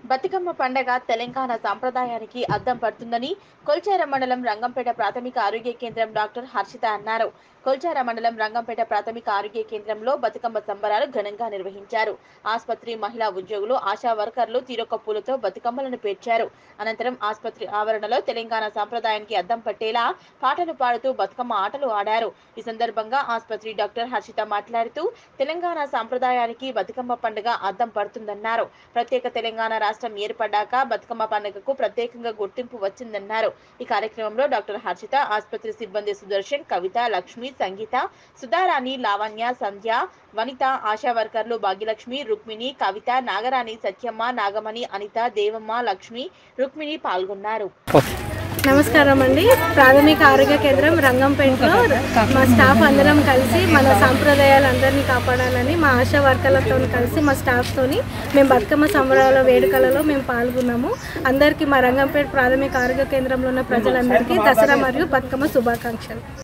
బతుకమ్మ పండగ తెలంగాణ సాంప్రదాయానికి అద్దం పడుతుందని కొల్చార మండలం రంగంపేట ప్రాథమిక ఆరోగ్య కేంద్రం డాక్టర్ హర్షిత అన్నారు కొల్చార మండలం రంగంపేట ప్రాథమిక ఆరోగ్య కేంద్రంలో బతుకమ్మ సంబరాలు ఘనంగా నిర్వహించారు ఆసుపత్రి మహిళా ఉద్యోగులు ఆశా వర్కర్లు తీరొక్క పూలతో బతుకమ్మలను పేర్చారు అనంతరం ఆసుపత్రి ఆవరణలో తెలంగాణ సాంప్రదాయానికి అద్దం పట్టేలా పాటలు పాడుతూ బతుకమ్మ ఆటలు ఆడారు ఈ సందర్భంగా ఆసుపత్రి డాక్టర్ హర్షిత మాట్లాడుతూ తెలంగాణ సాంప్రదాయానికి బతుకమ్మ పండుగ అద్దం పడుతుందన్నారు ప్రత్యేక తెలంగాణ రాష్ట్రం ఏర్పడ్డాక బతుకమ్మ పండుగకు ప్రత్యేకంగా గుర్తింపు వచ్చిందన్నారు ఈ కార్యక్రమంలో డాక్టర్ హర్షిత ఆసుపత్రి సిబ్బంది సుదర్శన్ కవిత లక్ష్మి సంగీత సుధారాణి లావణ్య సంధ్య వనిత ఆశా వర్కర్లు భాగ్యలక్ష్మి రుక్మిణి కవిత నాగరాణి సత్యమ్మ నాగమణి అనిత దేవమ్మ లక్ష్మి రుక్మిణి పాల్గొన్నారు నమస్కారం అండి ప్రాథమిక ఆరోగ్య కేంద్రం రంగంపేటలో మా స్టాఫ్ అందరం కలిసి మన సాంప్రదాయాలు అందరినీ కాపాడాలని మా ఆశా వర్కర్లతో కలిసి మా స్టాఫ్తోని మేము బతుకమ్మ సంబరాల వేడుకలలో మేము పాల్గొన్నాము అందరికీ మా రంగంపేట ప్రాథమిక ఆరోగ్య కేంద్రంలో ఉన్న ప్రజలందరికీ దసరా మరియు బతుకమ్మ శుభాకాంక్షలు